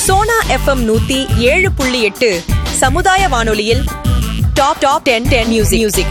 Sona FM நூத்தி ஏழு புள்ளி எட்டு சமுதாய வானொலியில் top top ten ten music music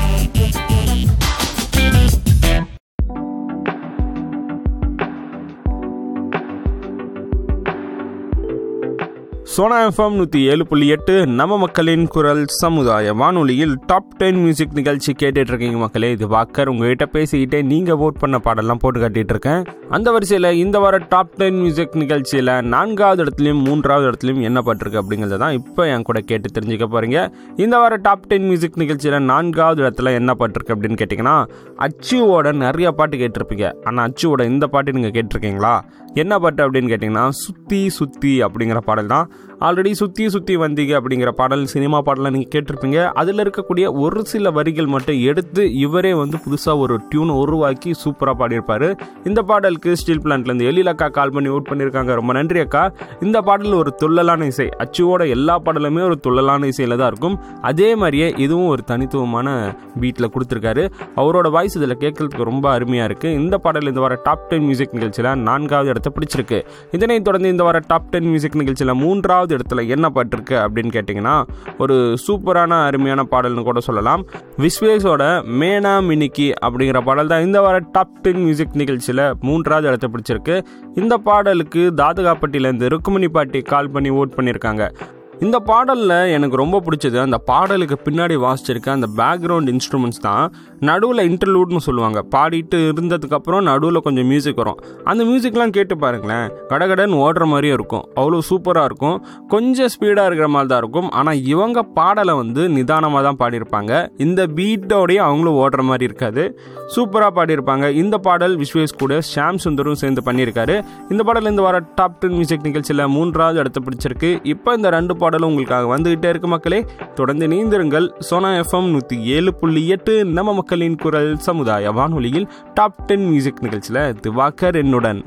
Sona FM நூற்றி ஏழு புள்ளி எட்டு நம்ம மக்களின் குரல் சமுதாய வானொலியில் டாப் டென் மியூசிக் நிகழ்ச்சி கேட்டுட்டு இருக்கீங்க மக்களே இது வாக்கர் உங்ககிட்ட பேசிக்கிட்டே நீங்கள் ஓட் பண்ண பாடலாம் போட்டு காட்டிட்டு இருக்கேன் அந்த வரிசையில் இந்த வார டாப் டென் மியூசிக் நிகழ்ச்சியில் நான்காவது இடத்துலையும் மூன்றாவது இடத்துலையும் என்ன பட்டிருக்கு அப்படிங்கிறத தான் இப்போ என் கூட கேட்டு தெரிஞ்சுக்க போகிறீங்க இந்த வார டாப் டென் மியூசிக் நிகழ்ச்சியில் நான்காவது இடத்துல என்ன பட்டிருக்கு அப்படின்னு கேட்டிங்கன்னா அச்சுவோட நிறைய பாட்டு கேட்டிருப்பீங்க ஆனால் அச்சுவோட இந்த பாட்டு நீங்கள் கேட்டிருக்கீங்களா என்ன பாட்டு அப்படின்னு கேட்டிங்கன்னா சுற்றி சுற்றி அப்படிங்கிற பாடல் தான் ஆல்ரெடி சுற்றி சுற்றி வந்தீங்க அப்படிங்கிற பாடல் சினிமா பாடலாம் நீங்கள் கேட்டிருப்பீங்க அதில் இருக்கக்கூடிய ஒரு சில வரிகள் மட்டும் எடுத்து இவரே வந்து புதுசாக ஒரு டியூனை உருவாக்கி சூப்பராக பாடியிருப்பார் இந்த பாடலுக்கு ஸ்டீல் பிளான்ட்லேருந்து எழில் அக்கா கால் பண்ணி ஓட் பண்ணியிருக்காங்க ரொம்ப நன்றி அக்கா இந்த பாடல் ஒரு துள்ளலான இசை அச்சுவோட எல்லா பாடலுமே ஒரு துள்ளலான இசையில் தான் இருக்கும் அதே மாதிரியே இதுவும் ஒரு தனித்துவமான பீட்டில் கொடுத்துருக்காரு அவரோட வாய்ஸ் இதில் கேட்கறதுக்கு ரொம்ப அருமையாக இருக்குது இந்த பாடல் இந்த வார டாப் டென் மியூசிக் நிகழ்ச்சியில் நான்காவது இடத்த பிடிச்சிருக்கு இதனைத் தொடர்ந்து இந்த வார டாப் டென் மியூசிக் நிகழ்ச்சியில் மூன்றாவது இடத்துல என்ன பாட்டிருக்கு அப்படின்னு கேட்டிங்கன்னா ஒரு சூப்பரான அருமையான பாடல்னு கூட சொல்லலாம் விஸ்வேஸோட மேனா மினிக்கி அப்படிங்கிற பாடல் தான் இந்த வார டாப் டென் மியூசிக் நிகழ்ச்சியில் மூன்றாவது இடத்த பிடிச்சிருக்கு இந்த பாடலுக்கு தாதுகாப்பட்டியிலேருந்து ருக்குமணி பாட்டி கால் பண்ணி ஓட் பண்ணியிருக்காங்க இந்த பாடலில் எனக்கு ரொம்ப பிடிச்சது அந்த பாடலுக்கு பின்னாடி வாசிச்சிருக்க அந்த பேக்ரவுண்ட் இன்ஸ்ட்ருமெண்ட்ஸ் தான் நடுவில் இன்டர்லூட்னு சொல்லுவாங்க பாடிட்டு இருந்ததுக்கப்புறம் நடுவில் கொஞ்சம் மியூசிக் வரும் அந்த மியூசிக்லாம் கேட்டு பாருங்களேன் கடகடன்னு ஓடுற மாதிரியே இருக்கும் அவ்வளோ சூப்பராக இருக்கும் கொஞ்சம் ஸ்பீடாக இருக்கிற மாதிரி தான் இருக்கும் ஆனால் இவங்க பாடலை வந்து நிதானமாக தான் பாடியிருப்பாங்க இந்த பீட்டோடய அவங்களும் ஓடுற மாதிரி இருக்காது சூப்பராக பாடியிருப்பாங்க இந்த பாடல் விஸ்வேஸ் கூட ஷாம் சுந்தரும் சேர்ந்து பண்ணியிருக்காரு இந்த பாடல் இந்த வார டாப் டென் மியூசிக் நிகழ்ச்சியில் மூன்றாவது இடத்த பிடிச்சிருக்கு இப்போ இந்த ரெண்டு பாடலும் உங்களுக்காக வந்துகிட்டே இருக்கு மக்களே தொடர்ந்து நீந்திருங்கள் சோனா எஃப்எம் நூற்றி ஏழு புள்ளி எட்டு நம்ம மக்களின் குரல் சமுதாய வானொலியில் டாப் டென் மியூசிக் நிகழ்ச்சியில் திவாகர் என்னுடன்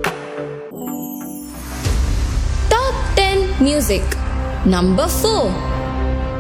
Top 10 Music Number 4